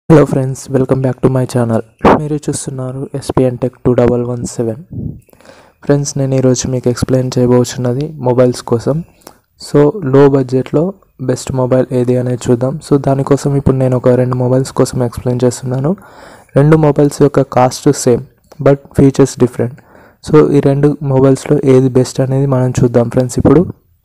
hello friends welcome back to my channel మీరు చూస్తున్నారు SPN tech two double one seven friends నేను ఈరోజు మీకు ఎక్స్ప్లెయిన్ చేయబోతున్నది మొబైల్స్ కోసం సో లో బడ్జెట్లో బెస్ట్ మొబైల్ ఏది అనేది చూద్దాం సో దానికోసం ఇప్పుడు నేను ఒక రెండు మొబైల్స్ కోసం ఎక్స్ప్లెయిన్ చేస్తున్నాను రెండు మొబైల్స్ యొక్క cost same but features different so ఈ రెండు మొబైల్స్లో ఏది బెస్ట్ అనేది మనం చూద్దాం ఫ్రెండ్స్ ఇప్పుడు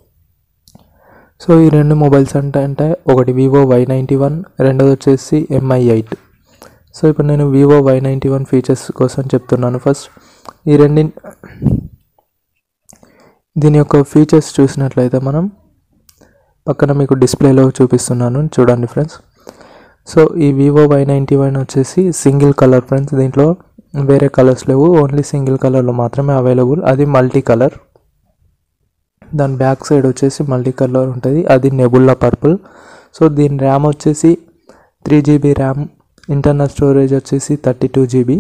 సో ఈ రెండు మొబైల్స్ అంటే అంటే ఒకటి వివో వై నైంటీ వన్ రెండోది వచ్చేసి ఎంఐ ఎయిట్ సో ఇప్పుడు నేను Vivo Y ninety one features కోసం చెప్తున్నాను ఫస్ట్ ఈ రెండి దీని యొక్క ఫీచర్స్ చూసినట్లయితే మనం పక్కన మీకు డిస్ప్లేలో చూపిస్తున్నాను చూడండి ఫ్రెండ్స్ సో ఈ వివో వై నైంటీ వన్ వచ్చేసి సింగిల్ కలర్ ఫ్రెండ్స్ దీంట్లో వేరే కలర్స్ లేవు ఓన్లీ సింగిల్ కలర్లో మాత్రమే అవైలబుల్ అది మల్టీ కలర్ దాని బ్యాక్ సైడ్ వచ్చేసి మల్టీ కలర్ ఉంటుంది అది నెబుల్లా పర్పుల్ సో దీని ర్యామ్ వచ్చేసి three GB RAM internal storage వచ్చేసి thirty two GB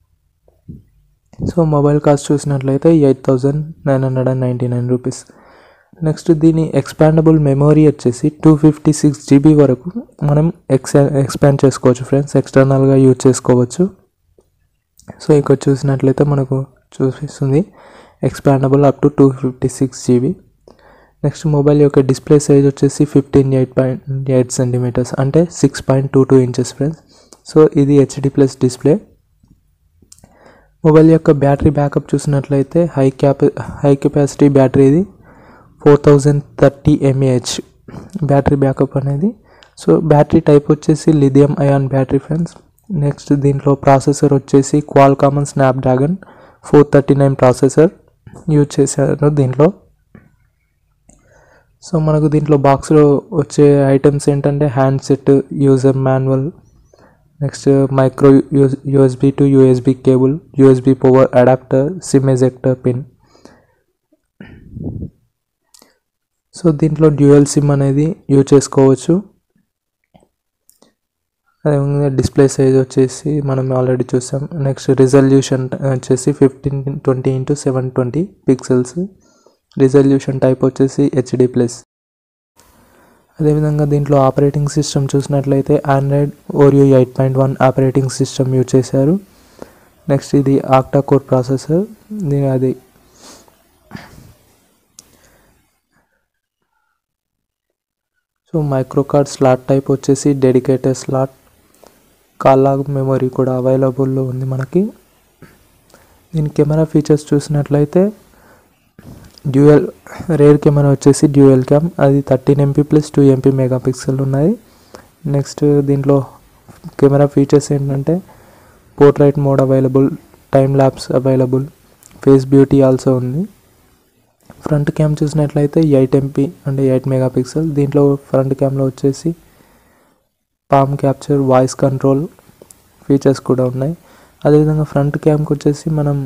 so mobile cost చూసినట్లయితే eight thousand nine hundred and ninety nine rupees next దీని ఎక్స్పాండబుల్ మెమొరీ వచ్చేసి టూ ఫిఫ్టీ సిక్స్ జీబీ వరకు మనం ఎక్స్ ఎక్స్పాండ్ చేసుకోవచ్చు friends ఎక్స్టర్నల్గా యూజ్ చేసుకోవచ్చు సో ఇక్కడ చూసినట్లయితే మనకు చూపిస్తుంది expandable up to two fifty six GB next mobile యొక్క డిస్ప్లే సైజ్ వచ్చేసి fifteen eight point eight centimetres అంటే six point two two inches friends so ఇది హెచ్డి ప్లస్ డిస్ప్లే మొబైల్ యొక్క బ్యాటరీ బ్యాకప్ చూసినట్లయితే high capa high capacity battery ఇది four thousand thirty mAh battery backup అనేది so battery type వచ్చేసి lithium ion battery friends next దీంట్లో processor వచ్చేసి Qualcomm Snapdragon four thirty nine processor use చేశారు దీంట్లో so మనకు దీంట్లో బాక్స్లో వచ్చే ఐటమ్స్ ఏంటంటే handset user manual next micro use USB to USB cable USB power adapter SIM ejector pin so దీంట్లో డ్యూయల్ సిమ్ అనేది యూజ్ చేసుకోవచ్చు అదేవిధంగా డిస్ప్లే సైజ్ వచ్చేసి మనం ఆల్రెడీ చూసాం నెక్స్ట్ రిజల్యూషన్ వచ్చేసి fifteen twenty into seven twenty pixels resolution type వచ్చేసి HD plus అదేవిధంగా దీంట్లో ఆపరేటింగ్ సిస్టమ్ చూసినట్లయితే Android Oreo eight point one operating system use చేశారు నెక్స్ట్ ఇది ఆక్టా కోర్ ప్రాసెసర్ దీని అది so micro card slot type వచ్చేసి డెడికేటెడ్ స్లాట్ కాలాగ్ మెమొరీ కూడా అవైలబుల్లో ఉంది మనకి దీని కెమెరా ఫీచర్స్ చూసినట్లయితే డ్యూయల్ రేర్ కెమెరా వచ్చేసి డ్యూయల్ క్యామ్ అది thirteen MP plus two MP megapixel ఉన్నాయి నెక్స్ట్ దీంట్లో కెమెరా ఫీచర్స్ ఏంటంటే portrait mode available time lapse available face beauty also ఉంది ఫ్రంట్ క్యామ్ చూసినట్లయితే ఎయిట్ ఎంపీ అంటే ఎయిట్ మెగా పిక్సెల్ దీంట్లో front క్యామ్లో వచ్చేసి palm capture voice control features కూడా ఉన్నాయి అదేవిధంగా ఫ్రంట్ క్యామ్కి వచ్చేసి మనం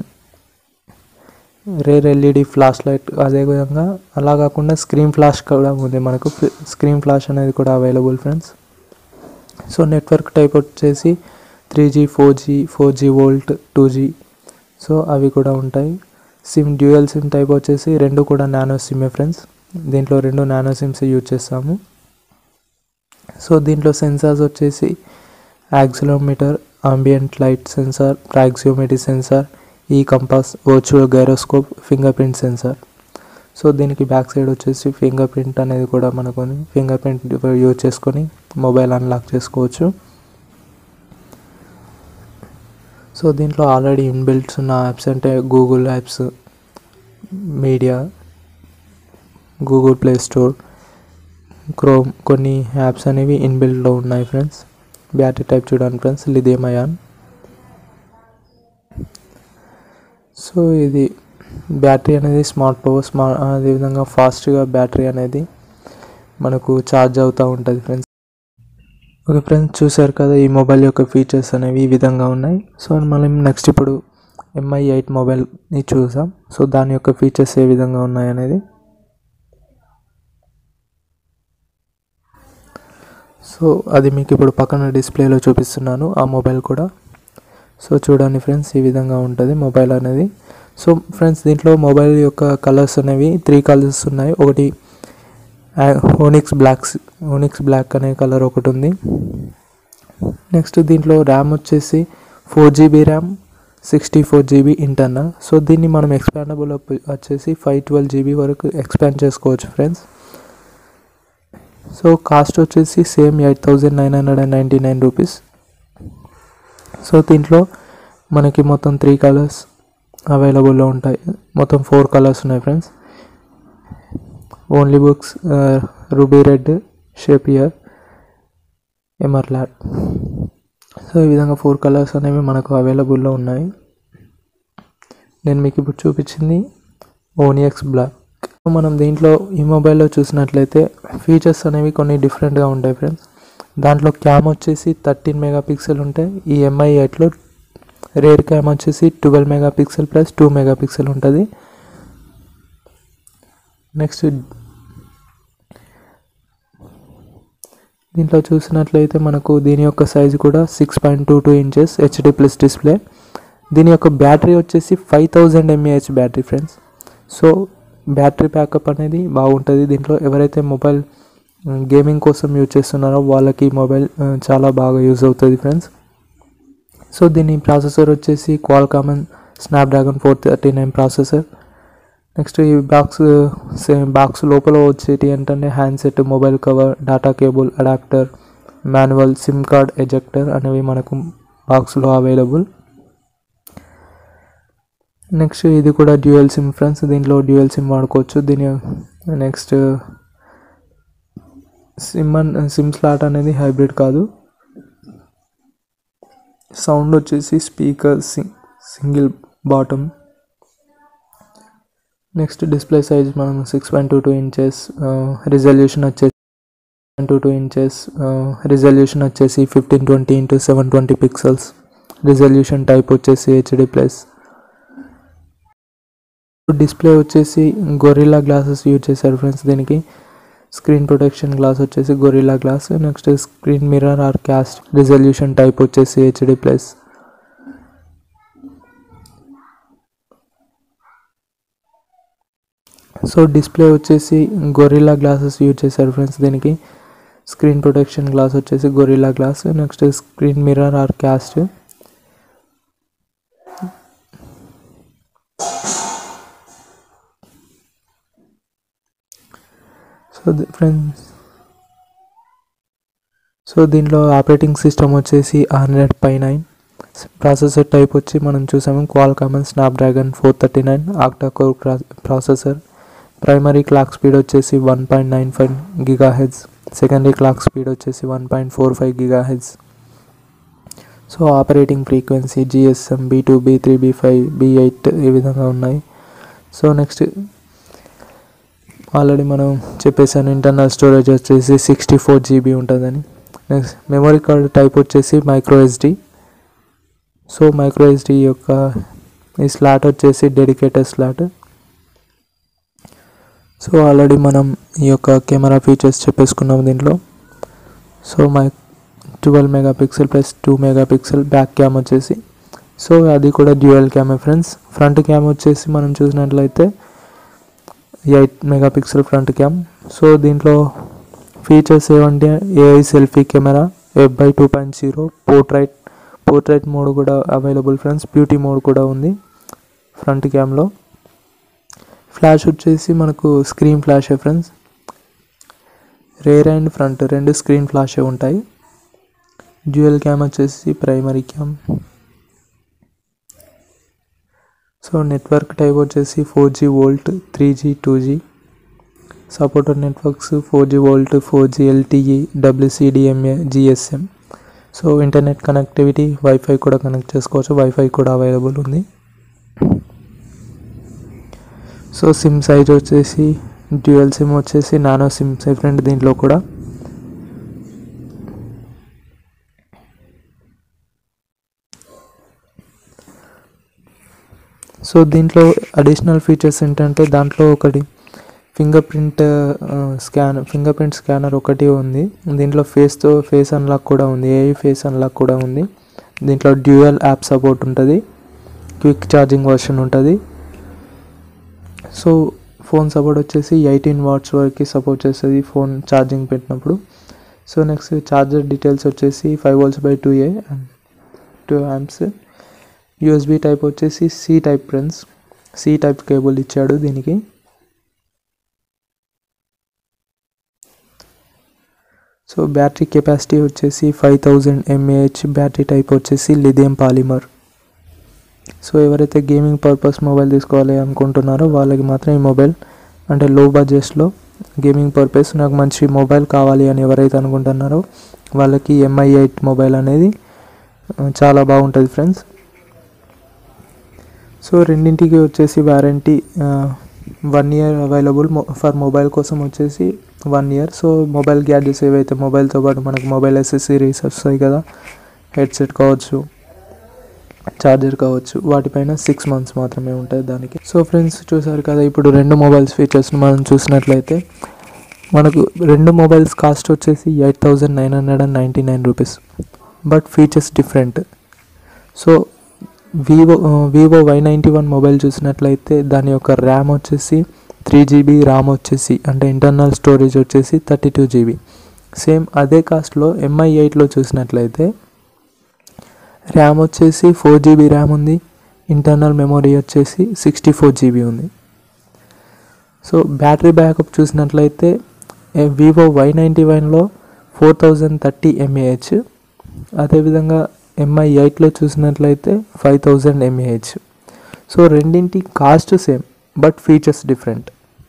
రేర్ ఎల్ఈడి ఫ్లాష్ లైట్ అదేవిధంగా అలా కాకుండా స్క్రీన్ ఫ్లాష్ కూడా ఉంది మనకు స్క్రీన్ ఫ్లాష్ అనేది కూడా available friends so network type వచ్చేసి three G four G four G VoLTE two G so అవి కూడా ఉంటాయి సిమ్ డ్యూయల్ సిమ్ టైప్ వచ్చేసి రెండు కూడా నానో సిమ్మే ఫ్రెండ్స్ దీంట్లో రెండు నానో సిమ్స్ యూజ్ చేస్తాము సో దీంట్లో సెన్సార్స్ వచ్చేసి accelerometer ambient light sensor proximity sensor E compass virtual gyroscope fingerprint sensor so దీనికి బ్యాక్ సైడ్ వచ్చేసి ఫింగర్ ప్రింట్ అనేది కూడా మనకు ఫింగర్ ప్రింట్ యూజ్ చేసుకొని మొబైల్ అన్లాక్ చేసుకోవచ్చు సో దీంట్లో ఆల్రెడీ ఇన్బిల్ట్స్ ఉన్న యాప్స్ అంటే Google apps media Google Play Store Chrome కొన్ని యాప్స్ అనేవి ఇన్బిల్ట్లో ఉన్నాయి ఫ్రెండ్స్ బ్యాటరీ టైప్ చూడండి ఫ్రెండ్స్ లిథియం అయాన్ సో ఇది బ్యాటరీ అనేది స్మార్ట్ పవర్ స్మార్ట్ అదేవిధంగా ఫాస్ట్గా బ్యాటరీ అనేది మనకు ఛార్జ్ అవుతూ ఉంటుంది ఫ్రెండ్స్ ఓకే ఫ్రెండ్స్ చూసారు కదా ఈ మొబైల్ యొక్క ఫీచర్స్ అనేవి ఈ విధంగా ఉన్నాయి సో మనం నెక్స్ట్ ఇప్పుడు ఎంఐ ఎయిట్ మొబైల్ని చూసాం సో దాని యొక్క ఫీచర్స్ ఏ విధంగా ఉన్నాయి అనేది సో అది మీకు ఇప్పుడు పక్కన డిస్ప్లేలో చూపిస్తున్నాను ఆ మొబైల్ కూడా సో చూడండి ఫ్రెండ్స్ ఈ విధంగా ఉంటుంది మొబైల్ అనేది సో ఫ్రెండ్స్ దీంట్లో మొబైల్ యొక్క కలర్స్ అనేవి త్రీ కలర్స్ ఉన్నాయి ఒకటి ఓనిక్స్ బ్లాక్స్ ఓనిక్స్ బ్లాక్ అనే కలర్ ఒకటి ఉంది నెక్స్ట్ దీంట్లో ర్యామ్ వచ్చేసి four GB RAM sixty four GB internal so దీన్ని మనం ఎక్స్పాండబుల్ వచ్చేసి ఫైవ్ ట్వెల్వ్ జీబీ వరకు ఎక్స్పాండ్ చేసుకోవచ్చు ఫ్రెండ్స్ సో కాస్ట్ వచ్చేసి same eight thousand nine hundred and ninety nine rupees so దీంట్లో మనకి మొత్తం త్రీ కలర్స్ అవైలబుల్లో ఉంటాయి మొత్తం ఫోర్ కలర్స్ ఉన్నాయి ఫ్రెండ్స్ ఓన్లీ బుక్స్ ruby red sapphire emerald so ఈ విధంగా ఫోర్ కలర్స్ అనేవి మనకు అవైలబుల్లో ఉన్నాయి నేను మీకు ఇప్పుడు చూపించింది ఓనియక్స్ బ్లాక్ మనం దీంట్లో ఈ మొబైల్లో చూసినట్లయితే ఫీచర్స్ అనేవి కొన్ని డిఫరెంట్గా ఉంటాయి ఫ్రెండ్స్ దాంట్లో క్యామ్ వచ్చేసి థర్టీన్ మెగా పిక్సెల్ ఉంటాయి ఈ ఎంఐ ఎయిట్లో రేర్ క్యామ్ వచ్చేసి twelve mega pixel plus two mega megapixel ఉంటుంది నెక్స్ట్ దీంట్లో చూసినట్లయితే మనకు దీని యొక్క సైజు కూడా six point two two inches HD plus display దీని యొక్క బ్యాటరీ వచ్చేసి five thousand mAh battery friends so battery backup అనేది బాగుంటుంది దీంట్లో ఎవరైతే మొబైల్ గేమింగ్ కోసం యూజ్ చేస్తున్నారో వాళ్ళకి ఈ మొబైల్ ఆ, చాలా బాగా యూజ్ అవుతుంది ఫ్రెండ్స్ సో దీని ప్రాసెసర్ వచ్చేసి Qualcomm Snapdragon four thirty nine processor next ఈ బాక్స్ సేమ్ బాక్స్ లోపల వచ్చేటి ఏంటంటే handset mobile cover data cable adapter manual SIM card ejector అనేవి మనకు బాక్స్లో అవైలబుల్ నెక్స్ట్ ఇది కూడా డ్యూయల్ సిమ్ ఫ్రెండ్స్ దీంట్లో డ్యూయల్ సిమ్ వాడుకోవచ్చు దీని next SIM and SIM slot అనేది హైబ్రిడ్ కాదు సౌండ్ వచ్చేసి speaker single bottom next display size మనం six point two two inches resolution వచ్చేసి టూ టూ ఇంచెస్ రిజల్యూషన్ వచ్చేసి fifteen twenty into seven twenty pixels resolution type వచ్చేసి HD plus display వచ్చేసి gorilla glasses use చేశారు friends దీనికి screen protection glass వచ్చేసి gorilla glass next screen mirror or cast resolution type వచ్చేసి HD plus so display వచ్చేసి gorilla glasses use చేశారు friends దీనికి screen protection glass వచ్చేసి gorilla glass next screen mirror or cast so friends so దీంట్లో operating system వచ్చేసి Android pie nine processor type వచ్చి మనం చూసాము Qualcomm Snapdragon four thirty nine octa core processor primary clock speed వచ్చేసి one point nine five giga hertz secondary clock speed వచ్చేసి one point four five giga hertz so operating frequency GSM B two B three B five B eight ఈ విధంగా ఉన్నాయి so next already మనం చెప్పేసాను internal storage వచ్చేసి sixty four GB ఉంటుందని next memory card type వచ్చేసి micro SD so micro SD యొక్క ఈ స్లాట్ వచ్చేసి డెడికేటెడ్ స్లాట్ సో ఆల్రెడీ మనం ఈ యొక్క కెమెరా ఫీచర్స్ చెప్పేసుకున్నాం దీంట్లో so my twelve mega pixel plus two mega pixel back cam వచ్చేసి సో అది కూడా డ్యూయల్ క్యామే ఫ్రెండ్స్ ఫ్రంట్ క్యామ్ వచ్చేసి మనం చూసినట్లయితే eight mega pixel front cam so దీంట్లో ఫీచర్స్ ఏమంటే AI selfie camera web by two point zero portrait portrait mode కూడా అవైలబుల్ ఫ్రెండ్స్ బ్యూటీ మోడ్ కూడా ఉంది ఫ్రంట్ క్యామ్లో ఫ్లాష్ వచ్చేసి మనకు స్క్రీన్ ఫ్లాషే ఫ్రెండ్స్ రేర్ అండ్ ఫ్రంట్ రెండు స్క్రీన్ ఫ్లాషే ఉంటాయి డ్యూయల్ క్యామ్ వచ్చేసి primary cam so network type వచ్చేసి four G VoLTE three G two G supported networks four G VoLTE four G LTE WCDMA GSM so internet connectivity wifi కూడా connect చేసుకోవచ్చు wifi కూడా available ఉంది so SIM size వచ్చేసి dual SIM వచ్చేసి nano SIM friend దీంట్లో కూడా so దీంట్లో additional features ఏంటంటే దాంట్లో ఒకటి fingerprint scan fingerprint scanner ఒకటి ఉంది దీంట్లో ఫేస్తో ఫేస్ అన్లాక్ కూడా ఉంది ఏఐ ఫేస్ అన్లాక్ కూడా ఉంది దీంట్లో డ్యూయల్ యాప్ సపోర్ట్ ఉంటుంది క్విక్ ఛార్జింగ్ వర్షన్ ఉంటుంది సో ఫోన్ సపోర్ట్ వచ్చేసి ఎయిటీన్ వాట్స్ వరకు సపోర్ట్ చేస్తుంది ఫోన్ ఛార్జింగ్ పెట్టినప్పుడు సో నెక్స్ట్ ఛార్జర్ డీటెయిల్స్ వచ్చేసి five volts by two A two amps USB type వచ్చేసి C type friends C type cable ఇచ్చాడు దీనికి సో బ్యాటరీ కెపాసిటీ వచ్చేసి five thousand mAh battery type వచ్చేసి lithium polymer so ఎవరైతే gaming purpose mobile తీసుకోవాలి అనుకుంటున్నారో వాళ్ళకి మాత్రం ఈ మొబైల్ అంటే లో బడ్జెట్స్లో గేమింగ్ పర్పస్ నాకు మంచి మొబైల్ కావాలి అని ఎవరైతే అనుకుంటున్నారో వాళ్ళకి ఎంఐ ఎయిట్ మొబైల్ అనేది ఆ, చాలా బాగుంటుంది ఫ్రెండ్స్ సో రెండింటికి వచ్చేసి warranty one year available for mobile కోసం వచ్చేసి one year so mobile gadgets ఏవైతే మొబైల్తో పాటు మనకు మొబైల్ ఎసెసరీస్ వస్తాయి కదా హెడ్సెట్ కావచ్చు ఛార్జర్ కావచ్చు వాటిపైన సిక్స్ మంత్స్ మాత్రమే ఉంటాయి దానికి సో ఫ్రెండ్స్ చూసారు కదా ఇప్పుడు రెండు మొబైల్స్ ఫీచర్స్ని మనం చూసినట్లయితే మనకు రెండు మొబైల్స్ కాస్ట్ వచ్చేసి eight thousand nine hundred and ninety nine rupees but features different so Vivo Vivo Y ninety one mobile చూసినట్లయితే దాని యొక్క ర్యామ్ వచ్చేసి త్రీ జీబీ ర్యామ్ వచ్చేసి అంటే ఇంటర్నల్ స్టోరేజ్ వచ్చేసి థర్టీ టూ జీబీ సేమ్ అదే కాస్ట్లో ఎంఐ ఎయిట్లో చూసినట్లయితే ర్యామ్ వచ్చేసి ఫోర్ జీబీ ర్యామ్ ఉంది ఇంటర్నల్ మెమొరీ వచ్చేసి సిక్స్టీ ఫోర్ జీబీ ఉంది సో బ్యాటరీ బ్యాకప్ చూసినట్లయితే వివో వై నైంటీ వన్లో ఫోర్ థౌజండ్ థర్టీ ఎంఏహెచ్ అదేవిధంగా ఎంఐ ఎయిట్లో చూసినట్లయితే ఫైవ్ థౌజండ్ ఎంఏహెచ్ సో రెండింటి cost same but features different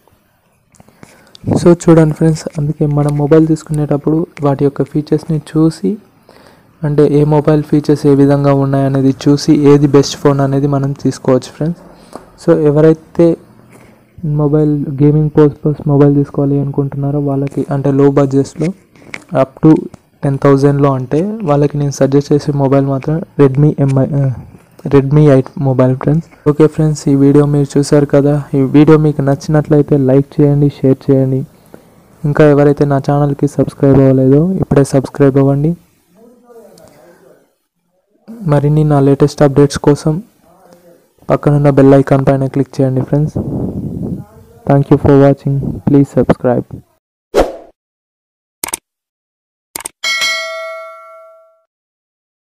so చూడండి ఫ్రెండ్స్ అందుకే మనం మొబైల్ తీసుకునేటప్పుడు వాటి యొక్క ఫీచర్స్ని చూసి అంటే ఏ మొబైల్ ఫీచర్స్ ఏ విధంగా ఉన్నాయనేది చూసి ఏది బెస్ట్ ఫోన్ అనేది మనం తీసుకోవచ్చు ఫ్రెండ్స్ సో ఎవరైతే మొబైల్ గేమింగ్ పర్పస్ మొబైల్ తీసుకోవాలి అనుకుంటున్నారో వాళ్ళకి అంటే లో బడ్జెట్స్లో అప్ టు టెన్ థౌజండ్లో అంటే వాళ్ళకి నేను సజెస్ట్ చేసే మొబైల్ మాత్రం Redmi MI Redmi eight mobile friends okay friends ఈ వీడియో మీరు చూసారు కదా ఈ వీడియో మీకు నచ్చినట్లయితే లైక్ చేయండి షేర్ చేయండి ఇంకా ఎవరైతే నా ఛానల్కి సబ్స్క్రైబ్ అవ్వలేదో ఇప్పుడే సబ్స్క్రైబ్ అవ్వండి మరిన్ని నా లేటెస్ట్ అప్డేట్స్ కోసం పక్కనున్న బెల్ ఐకాన్ పైన క్లిక్ చేయండి friends thank you for watching please subscribe